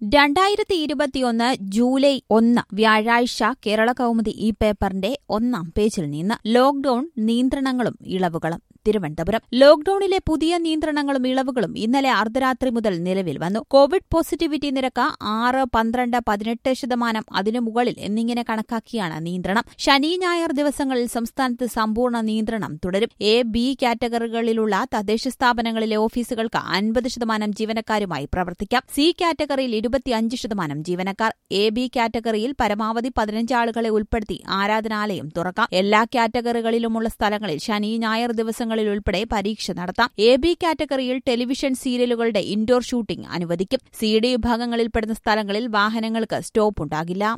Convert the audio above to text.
രണ്ടായിരത്തി ഇരുപത്തിയൊന്ന് ജൂലൈ ഒന്ന് വ്യാഴാഴ്ച കേരള കൗമുദി ഈ പേപ്പറിന്റെ ഒന്നാം പേജിൽ നിന്ന് ലോക്ഡൌൺ നിയന്ത്രണങ്ങളും ഇളവുകളും തിരുവനന്തപുരം ലോക്ഡൌണിലെ പുതിയ നിയന്ത്രണങ്ങളും ഇളവുകളും ഇന്നലെ അർദ്ധരാത്രി മുതൽ നിലവിൽ വന്നു കോവിഡ് പോസിറ്റിവിറ്റി നിരക്ക് ആറ് പന്ത്രണ്ട് പതിനെട്ട് ശതമാനം അതിനു മുകളിൽ എന്നിങ്ങനെ കണക്കാക്കിയാണ് നിയന്ത്രണം ശനി ഞായർ ദിവസങ്ങളിൽ സംസ്ഥാനത്ത് സമ്പൂർണ്ണ നിയന്ത്രണം തുടരും എ ബി കാറ്റഗറികളിലുള്ള തദ്ദേശ സ്ഥാപനങ്ങളിലെ ഓഫീസുകൾക്ക് അൻപത് ശതമാനം ജീവനക്കാരുമായി പ്രവർത്തിക്കാം സി കാറ്റഗറിയിൽ ഇരുപത്തിയഞ്ച് ശതമാനം ജീവനക്കാർ എ ബി കാറ്റഗറിയിൽ പരമാവധി പതിനഞ്ച് ആളുകളെ ഉൾപ്പെടുത്തി ആരാധനാലയം തുറക്കാം എല്ലാ കാറ്റഗറികളിലുമുള്ള സ്ഥലങ്ങളിൽ ശനി ഞായർ ദിവസങ്ങളിൽ ഉൾപ്പെടെ പരീക്ഷ നടത്താം എ ബി കാറ്റഗറിയിൽ ടെലിവിഷൻ സീരിയലുകളുടെ ഇൻഡോർ ഷൂട്ടിംഗ് അനുവദിക്കും സി ഡി വിഭാഗങ്ങളിൽപ്പെടുന്ന സ്ഥലങ്ങളിൽ വാഹനങ്ങൾക്ക് സ്റ്റോപ്പ് ഉണ്ടാകില്ല